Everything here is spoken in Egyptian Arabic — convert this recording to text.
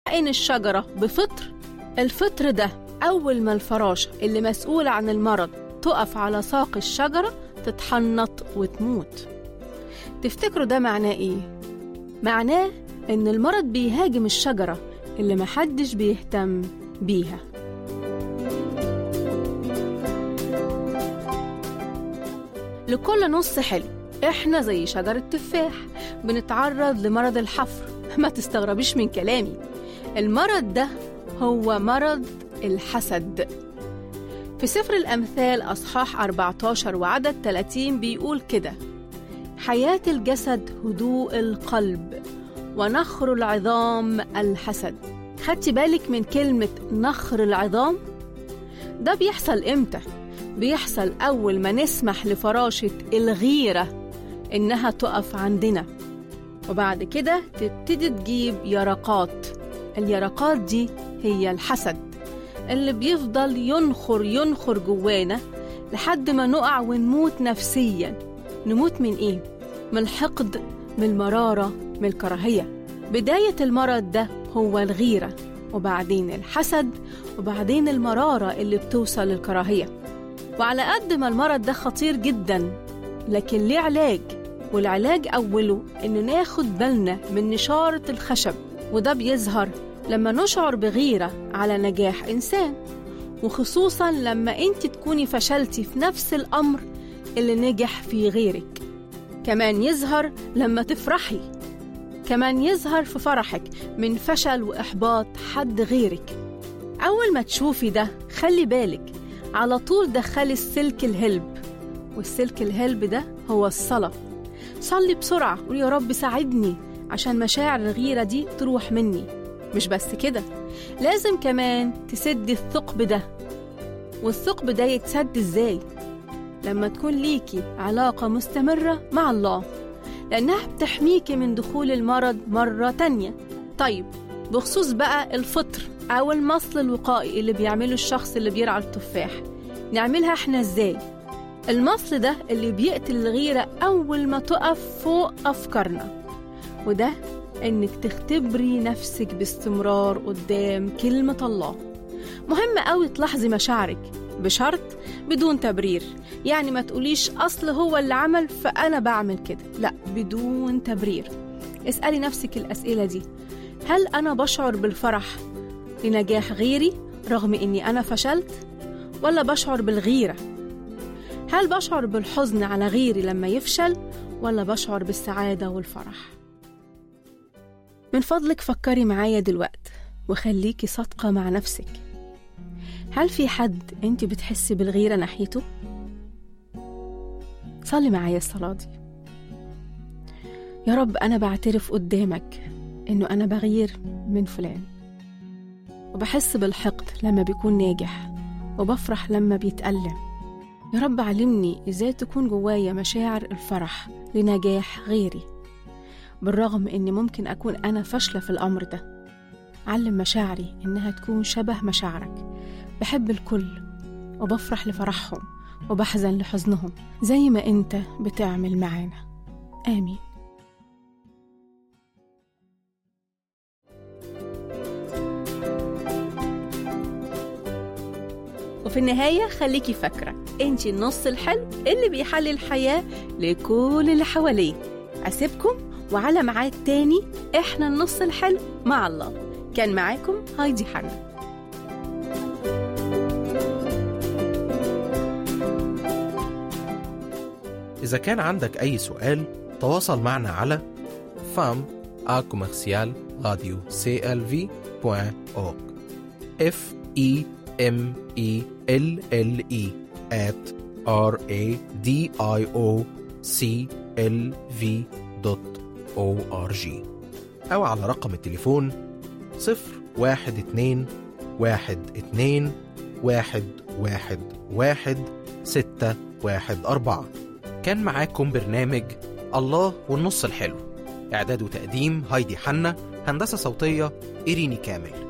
تحقن الشجرة بفطر الفطر ده أول ما الفراشة اللي مسؤولة عن المرض تقف على ساق الشجرة تتحنط وتموت تفتكروا ده معناه إيه؟ معناه إن المرض بيهاجم الشجرة اللي محدش بيهتم بيها لكل نص حلو احنا زي شجرة تفاح بنتعرض لمرض الحفر ما تستغربيش من كلامي المرض ده هو مرض الحسد في سفر الأمثال أصحاح 14 وعدد 30 بيقول كده حياة الجسد هدوء القلب ونخر العظام الحسد خدتي بالك من كلمة نخر العظام؟ ده بيحصل إمتى؟ بيحصل أول ما نسمح لفراشة الغيرة إنها تقف عندنا وبعد كده تبتدي تجيب يرقات اليرقات دي هي الحسد اللي بيفضل ينخر ينخر جوانا لحد ما نقع ونموت نفسيا نموت من ايه؟ من الحقد من المرارة من الكراهية بداية المرض ده هو الغيرة وبعدين الحسد وبعدين المرارة اللي بتوصل للكراهية وعلى قد ما المرض ده خطير جدا لكن ليه علاج والعلاج أوله إنه ناخد بالنا من نشارة الخشب وده بيظهر لما نشعر بغيرة على نجاح إنسان وخصوصا لما أنت تكوني فشلتي في نفس الأمر اللي نجح في غيرك كمان يظهر لما تفرحي كمان يظهر في فرحك من فشل وإحباط حد غيرك أول ما تشوفي ده خلي بالك على طول دخلي السلك الهلب والسلك الهلب ده هو الصلاة صلي بسرعة قول يا رب ساعدني عشان مشاعر الغيرة دي تروح مني مش بس كده لازم كمان تسدي الثقب ده والثقب ده يتسد ازاي لما تكون ليكي علاقة مستمرة مع الله لأنها بتحميكي من دخول المرض مرة تانية طيب بخصوص بقى الفطر أو المصل الوقائي اللي بيعمله الشخص اللي بيرعى التفاح نعملها احنا ازاي المصل ده اللي بيقتل الغيرة أول ما تقف فوق أفكارنا وده إنك تختبري نفسك باستمرار قدام كلمة الله مهم قوي تلاحظي مشاعرك بشرط بدون تبرير يعني ما تقوليش أصل هو اللي عمل فأنا بعمل كده لا بدون تبرير اسألي نفسك الأسئلة دي هل أنا بشعر بالفرح لنجاح غيري رغم إني أنا فشلت ولا بشعر بالغيرة هل بشعر بالحزن على غيري لما يفشل ولا بشعر بالسعادة والفرح من فضلك فكري معايا دلوقت وخليكي صادقة مع نفسك هل في حد انت بتحسي بالغيرة ناحيته؟ صلي معايا الصلاة دي يا رب أنا بعترف قدامك إنه أنا بغير من فلان وبحس بالحقد لما بيكون ناجح وبفرح لما بيتألم يا رب علمني إزاي تكون جوايا مشاعر الفرح لنجاح غيري بالرغم إني ممكن أكون أنا فاشلة في الأمر ده علم مشاعري إنها تكون شبه مشاعرك بحب الكل وبفرح لفرحهم وبحزن لحزنهم زي ما أنت بتعمل معانا آمين وفي النهاية خليكي فاكرة انتي النص الحلو اللي بيحلي الحياة لكل اللي حواليه أسيبكم وعلى ميعاد تاني احنا النص الحلو مع الله كان معاكم هايدي حنا إذا كان عندك أي سؤال تواصل معنا على fam a commercial radio clv.org f e m e l l e at r a d i o c l v دوت او ار جي أو على رقم التليفون صفر واحد اتنين واحد اتنين واحد واحد واحد ستة واحد أربعة كان معاكم برنامج الله والنص الحلو إعداد وتقديم هايدي حنا هندسة صوتية إيريني كامل